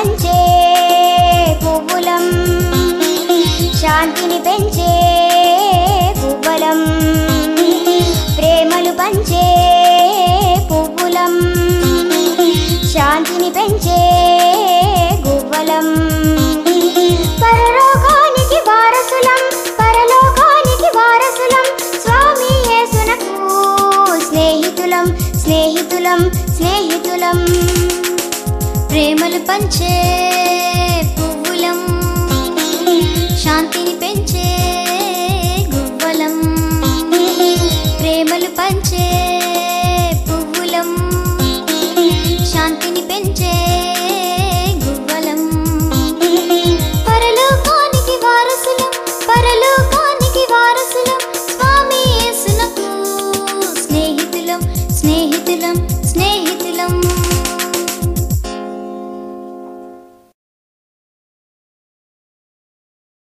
పంచే పువ్వులం శాంతిని పెంచే పువ్వులం ప్రేమలు పంచే పువ్వులం శాంతిని పెంచే గువ్వలం పరలోకానికి వారసులం పరలోకానికి వారసులం స్వామి యేసునకు స్నేహితులం స్నేహితులం స్నేహితులం ప్రేమలు పంచే పువ్వులం శాంతిని పెంచే